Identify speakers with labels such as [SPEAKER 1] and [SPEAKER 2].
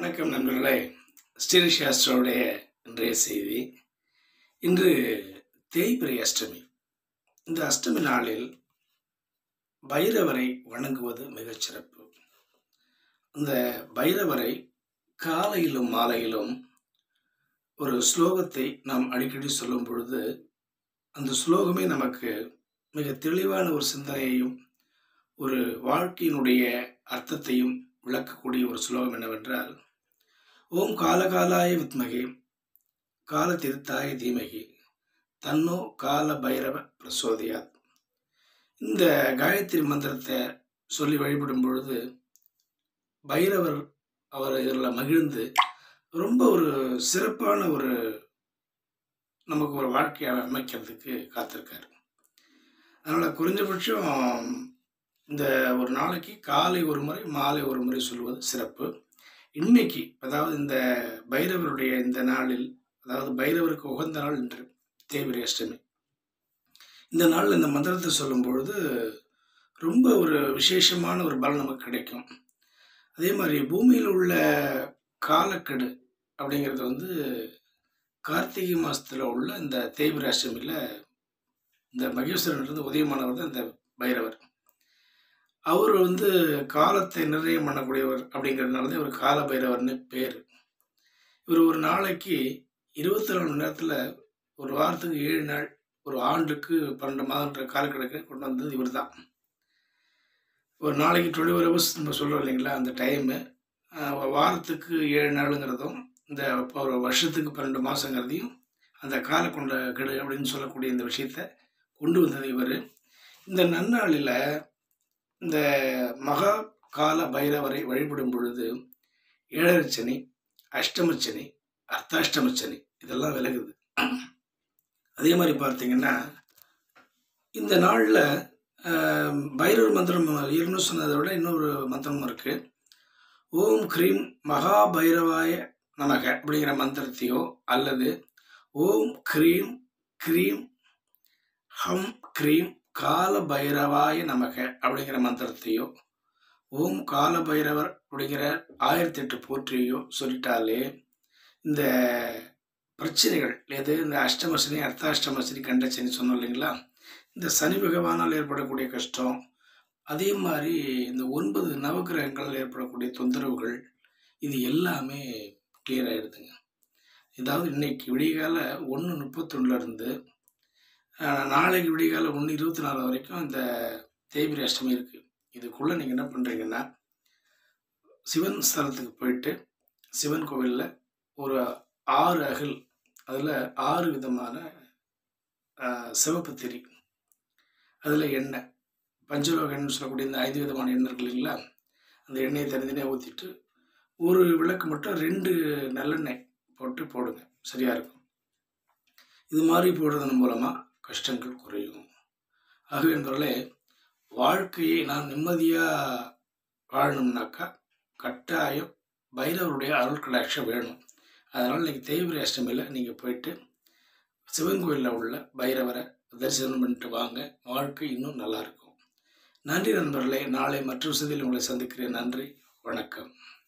[SPEAKER 1] வணக்கம் நண்பர்களே ஸ்ரீரிஷாஸ்ட்ரோடைய இன்றைய செய்தி இன்று தேய்பிரை அஷ்டமி இந்த அஷ்டமி நாளில் பைரவரை வணங்குவது மிகச் சிறப்பு இந்த பைரவரை காலையிலும் மாலையிலும் ஒரு ஸ்லோகத்தை நாம் அடிக்கடி சொல்லும் பொழுது அந்த ஸ்லோகமே நமக்கு மிக தெளிவான ஒரு சிந்தனையையும் ஒரு வாழ்க்கையினுடைய அர்த்தத்தையும் விளக்கக்கூடிய ஒரு ஸ்லோகம் என்னவென்றால் ஓம் காலகாலாய வித்மகே கால திருத்தாய தீமகி தன்னோ கால பைரவ பிரசோதியாத் இந்த காயத்ரி மந்திரத்தை சொல்லி வழிபடும் பொழுது பைரவர் அவர் இதில் மகிழ்ந்து ரொம்ப ஒரு சிறப்பான ஒரு நமக்கு ஒரு வாழ்க்கையை அமைக்கிறதுக்கு காத்திருக்காரு அதனால் குறைஞ்சபட்சம் இந்த ஒரு நாளைக்கு காலை ஒரு முறை மாலை ஒரு முறை சொல்வது சிறப்பு இன்னைக்கு அதாவது இந்த பைரவருடைய இந்த நாளில் அதாவது பைரவருக்கு உகந்த நாள் இன்று தேவிரை அஷ்டமி இந்த நாளில் இந்த மந்திரத்தை சொல்லும் பொழுது ரொம்ப ஒரு விசேஷமான ஒரு பலன் நமக்கு கிடைக்கும் அதே மாதிரி பூமியில் உள்ள காலக்கெடு அப்படிங்கிறது வந்து கார்த்திகை மாதத்தில் உள்ள இந்த தேய்பிரை அஷ்டமியில் இந்த மகேஸ்வரன் உதயமானவர் தான் இந்த பைரவர் அவர் வந்து காலத்தை நிர்ணயம் பண்ணக்கூடியவர் அப்படிங்கிறதுனால தான் இவர் கால பைரவர்னு பேர் இவர் ஒரு நாளைக்கு இருபத்தி நாலு மணி நேரத்தில் ஒரு வாரத்துக்கு ஏழு நாள் ஒரு ஆண்டுக்கு பன்னெண்டு மாதன்ற காலக்கணக்கு கொண்டு வந்தது இவர் தான் ஒரு நாளைக்கு டுவெண்ட்டி ஃபோர் ஹவர்ஸ் நம்ம சொல்கிறோம் இல்லைங்களா அந்த டைமு வாரத்துக்கு ஏழு நாளுங்கிறதும் இந்த ஒரு வருஷத்துக்கு பன்னெண்டு மாதங்கிறதையும் அந்த கால கொண்ட கெடு அப்படின்னு சொல்லக்கூடிய இந்த விஷயத்தை கொண்டு வந்தது இவர் இந்த நன்னாளில் இந்த மகா கால பைரவரை வழிபடும் பொழுது ஏழரை சனி அஷ்டமச்சனி அர்த்தாஷ்டமச்சனி இதெல்லாம் விலகுது அதே மாதிரி பார்த்தீங்கன்னா இந்த நாளில் பைரவர் மந்திரம் ஏற்கனவே சொன்னதை விட இன்னொரு மந்திரமும் இருக்குது ஓம் க்ரீம் மகா பைரவாய நமக அப்படிங்கிற மந்திரத்தையோ அல்லது ஓம் க்ரீம் க்ரீம் ஹம் க்ரீம் கால பைரவாய நமக அப்படிங்கிற மந்திரத்தையோ ஓம் கால பைரவர் அப்படிங்கிற ஆயிரத்தி எட்டு போற்றியோ சொல்லிட்டாலே இந்த பிரச்சனைகள் எது இந்த அஷ்டமசனி அர்த்தாஷ்டமசனி கண்டசனி சொன்னோம் இல்லைங்களா இந்த சனி பகவானால் ஏற்படக்கூடிய கஷ்டம் அதே மாதிரி இந்த ஒன்பது நவகிரகங்களால் ஏற்படக்கூடிய தொந்தரவுகள் இது எல்லாமே கிளியர் ஆகிடுதுங்க இதாவது இன்னைக்கு விடிகால ஒன்று முப்பத்தொன்னுலேருந்து நாளைக்கு விடிகால ஒன்று இருபத்தி நாலு வரைக்கும் இந்த தேய்பிரி அஷ்டமி இருக்குது இதுக்குள்ளே நீங்கள் என்ன பண்ணுறீங்கன்னா சிவன் ஸ்தலத்துக்கு போயிட்டு சிவன் கோவிலில் ஒரு ஆறு அகல் அதில் ஆறு விதமான சிவப்பு திரி அதில் எண்ணெய் பஞ்சலோக எண்ணெய் சொல்லக்கூடிய இந்த ஐந்து விதமான எண்ணெய் இருக்கு இல்லைங்களா அந்த எண்ணெயை தனித்தனியாக ஊற்றிட்டு ஒரு விளக்கு மட்டும் ரெண்டு நல்லெண்ணெய் போட்டு போடுங்க சரியாக இருக்கும் இது மாதிரி போடுறதன் மூலமாக கஷ்டங்கள் குறையும் ஆகவே என்பவர்களே வாழ்க்கையை நான் நிம்மதியாக வாழணும்னாக்கா கட்டாயம் பைரவருடைய அருள் கடாட்சம் வேணும் அதனால் நீங்கள் தேய்பிரை அஷ்டமியில் நீங்கள் போயிட்டு சிவன் கோயிலில் உள்ள பைரவரை தரிசனம் பண்ணிட்டு வாங்க வாழ்க்கை இன்னும் நல்லாயிருக்கும் நன்றி நண்பர்களே நாளை மற்றொரு செய்தியில் உங்களை சந்திக்கிறேன் நன்றி வணக்கம்